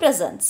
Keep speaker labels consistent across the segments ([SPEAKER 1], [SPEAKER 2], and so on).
[SPEAKER 1] presents.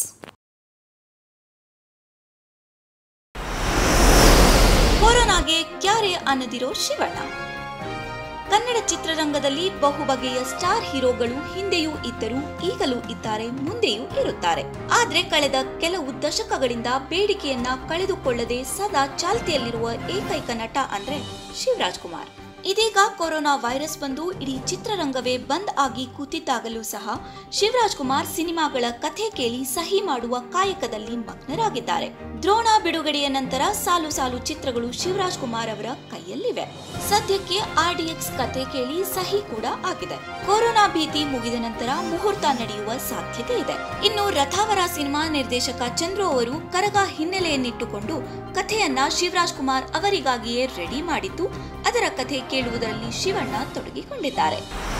[SPEAKER 1] ಕೊರೋನಾಗೆ ಕ್ಯಾರೆ ಅನ್ನದಿರೋ Shivanna Kannada ಚಿತ್ರರಂಗದಲ್ಲಿ ಬಹುಬಗೆಯ star ಹೀರೋಗಳು ಹಿಂದೆಯೂ ಇದ್ದರು ಈಗಲೂ ಇದ್ದಾರೆ ಮುಂದೆಯೂ ಇರುತ್ತಾರೆ ಆದ್ರೆ ಕಳೆದ ಕೆಲವು ದಶಕಗಳಿಂದ ಬೇಡಿಕೆಯನ್ನ ಕಳೆದುಕೊಳ್ಳದೆ ಸದಾ ಚಾಲ್ತಿಯಲ್ಲಿರುವ ಏಕೈಕ ನಟ ಅಂದ್ರೆ ಶಿವರಾಜ್ ಕುಮಾರ್ ಇದೀಗ ಕೊರೋನಾ ವೈರಸ್ ಬಂದು ಇಡೀ ಚಿತ್ರರಂಗವೇ ಬಂದ್ ಆಗಿ ಕೂತಿದ್ದಾಗಲೂ ಸಹ ಶಿವರಾಜ್ ಕುಮಾರ್ ಸಿನಿಮಾಗಳ ಕಥೆ ಕೇಳಿ ಸಹಿ ಮಾಡುವ ಕಾಯಕದಲ್ಲಿ ಮಗ್ನರಾಗಿದ್ದಾರೆ ದ್ರೋಣ ಬಿಡುಗಡೆಯ ನಂತರ ಸಾಲು ಸಾಲು ಚಿತ್ರಗಳು ಶಿವರಾಜ್ ಕುಮಾರ್ ಅವರ ಕೈಯಲ್ಲಿವೆ ಸದ್ಯಕ್ಕೆ ಆರ್ಡಿಎಕ್ಸ್ ಕಥೆ ಕೇಳಿ ಸಹಿ ಕೂಡ ಆಗಿದೆ ಕೊರೋನಾ ಭೀತಿ ಮುಗಿದ ನಂತರ ಮುಹೂರ್ತ ನಡೆಯುವ ಸಾಧ್ಯತೆ ಇದೆ ಇನ್ನು ರಥಾವರ ಸಿನಿಮಾ ನಿರ್ದೇಶಕ ಚಂದ್ರು ಅವರು ಕರಗ ಹಿನ್ನೆಲೆಯನ್ನಿಟ್ಟುಕೊಂಡು ಕಥೆಯನ್ನ ಶಿವರಾಜ್ ಕುಮಾರ್ ಅವರಿಗಾಗಿಯೇ ರೆಡಿ ಮಾಡಿದ್ದು ಅದರ ಕಥೆ ಕೇಳುವುದರಲ್ಲಿ ಶಿವಣ್ಣ ತೊಡಗಿಕೊಂಡಿದ್ದಾರೆ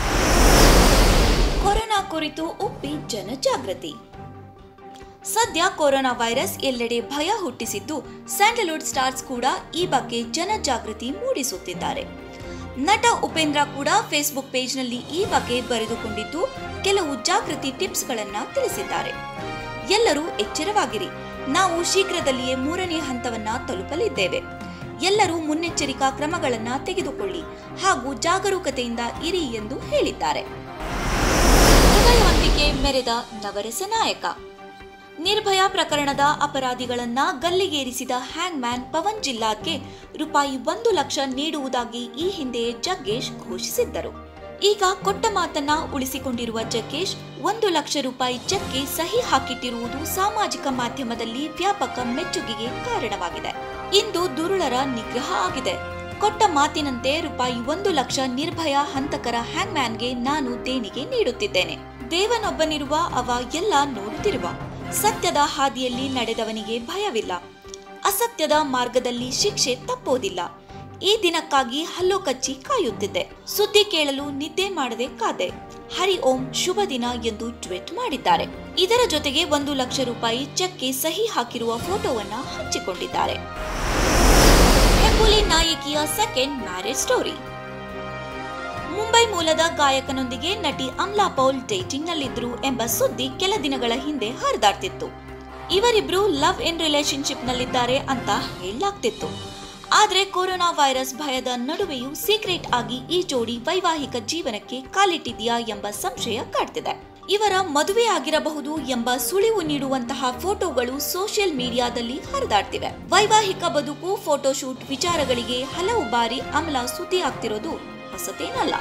[SPEAKER 1] ಕೊರೋನಾ ಕುರಿತು ಒಪ್ಪಿ ಜನಜಾಗೃತಿ ಸದ್ಯ ಕೊರೋನಾ ವೈರಸ್ ಎಲ್ಲೆಡೆ ಭಯ ಹುಟ್ಟಿಸಿದ್ದು ಸ್ಯಾಂಡಲ್ವುಡ್ ಸ್ಟಾರ್ಸ್ ಕೂಡ ಈ ಬಗ್ಗೆ ಜನಜಾಗೃತಿ ಮೂಡಿಸುತ್ತಿದ್ದಾರೆ ನಟ ಉಪೇಂದ್ರ ಕೂಡ ಫೇಸ್ಬುಕ್ ಪೇಜ್ನಲ್ಲಿ ಈ ಬಗ್ಗೆ ಬರೆದುಕೊಂಡಿದ್ದು ಕೆಲವು ಜಾಗೃತಿ ಟಿಪ್ಸ್ಗಳನ್ನ ತಿಳಿಸಿದ್ದಾರೆ ಎಲ್ಲರೂ ಎಚ್ಚರವಾಗಿರಿ ನಾವು ಶೀಘ್ರದಲ್ಲಿಯೇ ಮೂರನೇ ಹಂತವನ್ನ ತಲುಪಲಿದ್ದೇವೆ ಎಲ್ಲರೂ ಮುನ್ನೆಚ್ಚರಿಕಾ ಕ್ರಮಗಳನ್ನ ತೆಗೆದುಕೊಳ್ಳಿ ಹಾಗೂ ಜಾಗರೂಕತೆಯಿಂದ ಇರಿ ಎಂದು ಹೇಳಿದ್ದಾರೆ ಹೃದಯವಂತಿಕೆ ಮೆರೆದ ನವರಸ ನಾಯಕ ನಿರ್ಭಯ ಪ್ರಕರಣದ ಅಪರಾಧಿಗಳನ್ನ ಗಲ್ಲಿಗೇರಿಸಿದ ಹ್ಯಾಂಗ್ಮ್ಯಾನ್ ಪವನ್ ಜಿಲ್ಲಾಕ್ಕೆ ರೂಪಾಯಿ ಒಂದು ಲಕ್ಷ ನೀಡುವುದಾಗಿ ಈ ಹಿಂದೆ ಜಗ್ಗೇಶ್ ಘೋಷಿಸಿದ್ದರು ಈಗ ಕೊಟ್ಟ ಮಾತನ್ನ ಉಳಿಸಿಕೊಂಡಿರುವ ಜಗ್ಗೇಶ್ ಒಂದು ಲಕ್ಷ ರೂಪಾಯಿ ಚೆಕ್ಗೆ ಸಹಿ ಹಾಕಿಟ್ಟಿರುವುದು ಸಾಮಾಜಿಕ ಮಾಧ್ಯಮದಲ್ಲಿ ವ್ಯಾಪಕ ಮೆಚ್ಚುಗೆಗೆ ಕಾರಣವಾಗಿದೆ ಇಂದು ದುರುಳರ ನಿಗ್ರಹ ಆಗಿದೆ ಕೊಟ್ಟ ಮಾತಿನಂತೆ ರೂಪಾಯಿ ಒಂದು ಲಕ್ಷ ನಿರ್ಭಯ ಹಂತಕರ ಹ್ಯಾಂಗ್ಮ್ಯಾನ್ಗೆ ನಾನು ದೇಣಿಗೆ ನೀಡುತ್ತಿದ್ದೇನೆ ದೇವನೊಬ್ಬನಿರುವ ಅವ ಎಲ್ಲ ನೋಡುತ್ತಿರುವ ಸತ್ಯದ ಹಾದಿಯಲ್ಲಿ ನಡೆದವನಿಗೆ ಭಯವಿಲ್ಲ ಅಸತ್ಯದ ಮಾರ್ಗದಲ್ಲಿ ಶಿಕ್ಷೆ ತಪ್ಪೋದಿಲ್ಲ ಈ ದಿನಕ್ಕಾಗಿ ಹಲ್ಲು ಕಚ್ಚಿ ಕಾಯುತ್ತಿದ್ದೆ ಸುದ್ದಿ ಕೇಳಲು ನಿದ್ದೆ ಮಾಡದೆ ಕಾದೆ ಹರಿ ಓಂ ಶುಭ ದಿನ ಎಂದು ಟ್ವೀಟ್ ಮಾಡಿದ್ದಾರೆ ಇದರ ಜೊತೆಗೆ ಒಂದು ಲಕ್ಷ ರೂಪಾಯಿ ಚೆಕ್ಗೆ ಸಹಿ ಹಾಕಿರುವ ಫೋಟೋವನ್ನ ಹಂಚಿಕೊಂಡಿದ್ದಾರೆ ಹೆಬ್ಬುಲಿ ನಾಯಕಿಯ ಸೆಕೆಂಡ್ ಮ್ಯಾರೇಜ್ ಸ್ಟೋರಿ ಮುಂಬೈ ಮೂಲದ ಗಾಯಕನೊಂದಿಗೆ ನಟಿ ಅಮ್ಲಾ ಪೌಲ್ ಡೇಟಿಂಗ್ ನಲ್ಲಿದ್ರು ಎಂಬ ಸುದ್ದಿ ಕೆಲ ದಿನಗಳ ಹಿಂದೆ ಹರಿದಾಡ್ತಿತ್ತು ಇವರಿಬ್ರು ಲವ್ ಇನ್ ರಿಲೇಶನ್ಶಿಪ್ ನಲ್ಲಿದ್ದಾರೆ ಅಂತ ಹೇಳಲಾಗ್ತಿತ್ತು ಆದ್ರೆ ಕೊರೋನಾ ವೈರಸ್ ಭಯದ ನಡುವೆಯೂ ಸೀಕ್ರೆಟ್ ಆಗಿ ಈ ಜೋಡಿ ವೈವಾಹಿಕ ಜೀವನಕ್ಕೆ ಕಾಲಿಟ್ಟಿದೆಯಾ ಎಂಬ ಸಂಶಯ ಕಾಡ್ತಿದೆ ಇವರ ಮದುವೆ ಆಗಿರಬಹುದು ಎಂಬ ಸುಳಿವು ನೀಡುವಂತಹ ಫೋಟೋಗಳು ಸೋಷಿಯಲ್ ಮೀಡಿಯಾದಲ್ಲಿ ಹರಿದಾಡ್ತಿವೆ ವೈವಾಹಿಕ ಬದುಕು ಫೋಟೋಶೂಟ್ ವಿಚಾರಗಳಿಗೆ ಹಲವು ಬಾರಿ ಅಮಲ ಸುದ್ದಿ ಆಗ್ತಿರೋದು ಹೊಸತೇನಲ್ಲ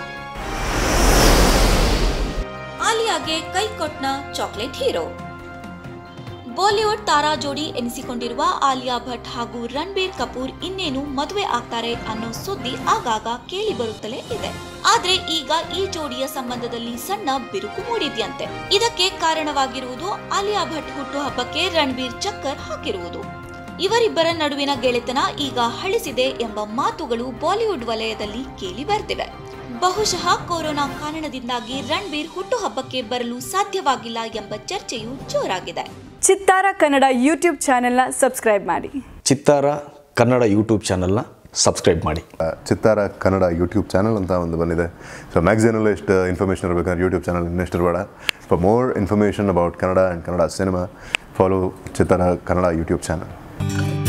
[SPEAKER 1] ಆಲಿಯಾಗೆ ಕೈ ಕೊಟ್ನ ಚಾಕ್ಲೇಟ್ ಹೀರೋ ಬಾಲಿವುಡ್ ತಾರಾ ಜೋಡಿ ಎನಿಸಿಕೊಂಡಿರುವ ಆಲಿಯಾ ಭಟ್ ಹಾಗೂ ರಣಬೀರ್ ಕಪೂರ್ ಇನ್ನೇನು ಮದುವೆ ಆಗ್ತಾರೆ ಅನ್ನೋ ಸುದ್ದಿ ಆಗಾಗ ಕೇಳಿ ಬರುತ್ತಲೇ ಇದೆ ಆದ್ರೆ ಈಗ ಈ ಜೋಡಿಯ ಸಂಬಂಧದಲ್ಲಿ ಸಣ್ಣ ಬಿರುಕು ಮೂಡಿದ್ಯಂತೆ ಇದಕ್ಕೆ ಕಾರಣವಾಗಿರುವುದು ಆಲಿಯಾ ಭಟ್ ಹುಟ್ಟುಹಬ್ಬಕ್ಕೆ ರಣಬೀರ್ ಚಕ್ಕರ್ ಹಾಕಿರುವುದು ಇವರಿಬ್ಬರ ನಡುವಿನ ಗೆಳೆತನ ಈಗ ಹಳಿಸಿದೆ ಎಂಬ ಮಾತುಗಳು ಬಾಲಿವುಡ್ ವಲಯದಲ್ಲಿ ಕೇಳಿ ಬರ್ತಿವೆ ಬಹುಶಃ ಕೊರೋನಾ ಕಾರಣದಿಂದಾಗಿ ರಣಬೀರ್ ಹುಟ್ಟುಹಬ್ಬಕ್ಕೆ ಬರಲು ಸಾಧ್ಯವಾಗಿಲ್ಲ ಎಂಬ ಚರ್ಚೆಯು ಜೋರಾಗಿದೆ
[SPEAKER 2] ಚಿತ್ತಾರ ಕನ್ನಡ ಯೂಟ್ಯೂಬ್ ಚಾನೆಲ್ನ ಸಬ್ಸ್ಕ್ರೈಬ್ ಮಾಡಿ
[SPEAKER 3] ಚಿತ್ತಾರ ಕನ್ನಡ ಯೂಟ್ಯೂಬ್ ಚಾನಲ್ನ ಸಬ್ಸ್ಕ್ರೈಬ್ ಮಾಡಿ
[SPEAKER 4] ಚಿತ್ತಾರ ಕನ್ನಡ ಯೂಟ್ಯೂಬ್ ಚಾನಲ್ ಅಂತ ಒಂದು ಬಂದಿದೆ ಸೊ ಮ್ಯಾಗ್ಝಿನಲ್ಲೂ ಎಷ್ಟು ಇನ್ಫಾರ್ಮೇಷನ್ ಇರಬೇಕಂದ್ರೆ ಯೂಟ್ಯೂಬ್ ಚಾನಲ್ ಇನ್ನೆಷ್ಟು ಇರಬೇಡ for more information about Kannada and Kannada cinema follow Chittara Kannada YouTube channel